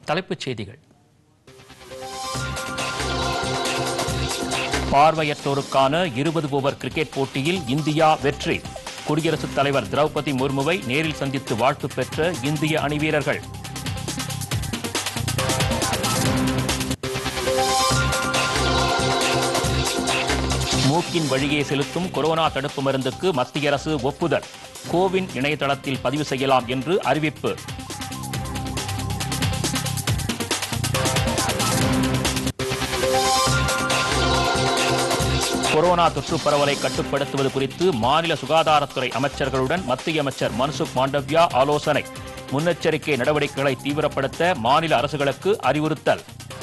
தலைப்புச் செய்திகள் பார்வையற்றோருக்கான இருபது ஓவர் கிரிக்கெட் போட்டியில் இந்தியா வெற்றி குடியரசுத் தலைவர் திரௌபதி முர்முவை நேரில் சந்தித்து வாழ்த்து பெற்ற இந்திய அணி வீரர்கள் மூக்கின் வழியே செலுத்தும் கொரோனா தடுப்பு மருந்துக்கு மத்திய அரசு ஒப்புதல் கோவின் இணையதளத்தில் பதிவு செய்யலாம் என்று அறிவிப்பு கொரோனா தொற்று பரவலை கட்டுப்படுத்துவது குறித்து மாநில சுகாதாரத்துறை அமைச்சர்களுடன் மத்திய அமைச்சர் மன்சுக் மாண்டவ்யா ஆலோசனை முன்னெச்சரிக்கை நடவடிக்கைகளை தீவிரப்படுத்த மாநில அரசுகளுக்கு அறிவுறுத்தல்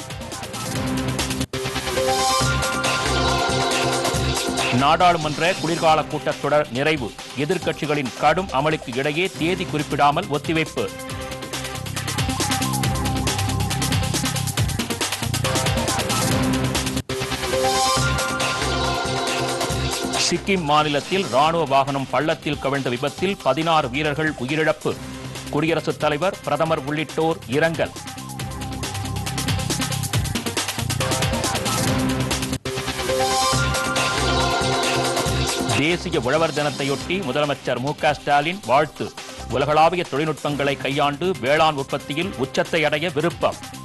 நாடாளுமன்ற குளிர்கால கூட்டத்தொடர் நிறைவு எதிர்க்கட்சிகளின் கடும் அமளிக்கு இடையே தேதி குறிப்பிடாமல் ஒத்திவைப்பு சிக்கிம் மாநிலத்தில் ராணுவ வாகனம் பள்ளத்தில் கவிழ்ந்த விபத்தில் பதினாறு வீரர்கள் உயிரிழப்பு குடியரசுத் தலைவர் பிரதமர் உள்ளிட்டோர் இரங்கல் தேசிய உழவர் தினத்தையொட்டி முதலமைச்சர் மு க ஸ்டாலின் வாழ்த்து உலகளாவிய தொழில்நுட்பங்களை கையாண்டு வேளாண் உற்பத்தியில் உச்சத்தை அடைய விருப்பம்